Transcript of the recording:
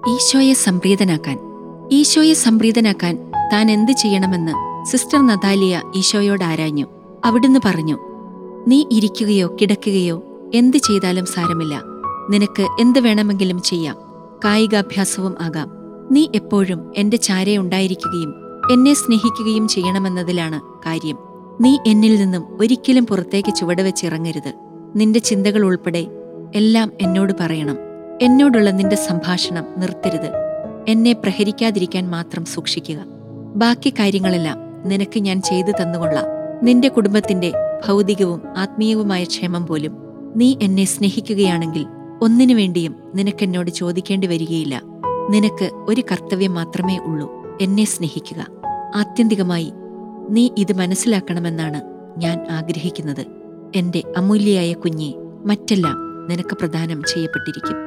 ഈശോയെ സംപ്രീതനാക്കാൻ ഈശോയെ സംപ്രീതനാക്കാൻ താൻ എന്ത് ചെയ്യണമെന്ന് സിസ്റ്റർ നതാലിയ ഈശോയോട് ആരാഞ്ഞു അവിടുന്ന് പറഞ്ഞു നീ ഇരിക്കുകയോ കിടക്കുകയോ എന്ത് ചെയ്താലും സാരമില്ല നിനക്ക് എന്ത് വേണമെങ്കിലും ചെയ്യാം കായികാഭ്യാസവും ആകാം നീ എപ്പോഴും എന്റെ ചാരെ ഉണ്ടായിരിക്കുകയും എന്നെ സ്നേഹിക്കുകയും ചെയ്യണമെന്നതിലാണ് കാര്യം നീ എന്നിൽ നിന്നും ഒരിക്കലും പുറത്തേക്ക് ചുവടുവെച്ചിറങ്ങരുത് നിന്റെ ചിന്തകൾ ഉൾപ്പെടെ എല്ലാം എന്നോട് പറയണം എന്നോടുള്ള നിന്റെ സംഭാഷണം നിർത്തരുത് എന്നെ പ്രഹരിക്കാതിരിക്കാൻ മാത്രം സൂക്ഷിക്കുക ബാക്കി കാര്യങ്ങളെല്ലാം നിനക്ക് ഞാൻ ചെയ്തു തന്നുകൊള്ളാം നിന്റെ കുടുംബത്തിന്റെ ഭൗതികവും ആത്മീയവുമായ ക്ഷേമം പോലും നീ എന്നെ സ്നേഹിക്കുകയാണെങ്കിൽ ഒന്നിനു വേണ്ടിയും നിനക്കെന്നോട് ചോദിക്കേണ്ടി വരികയില്ല നിനക്ക് ഒരു കർത്തവ്യം മാത്രമേ ഉള്ളൂ എന്നെ സ്നേഹിക്കുക ആത്യന്തികമായി നീ ഇത് മനസ്സിലാക്കണമെന്നാണ് ഞാൻ ആഗ്രഹിക്കുന്നത് എന്റെ അമൂല്യയായ കുഞ്ഞെ മറ്റെല്ലാം നിനക്ക് പ്രദാനം ചെയ്യപ്പെട്ടിരിക്കും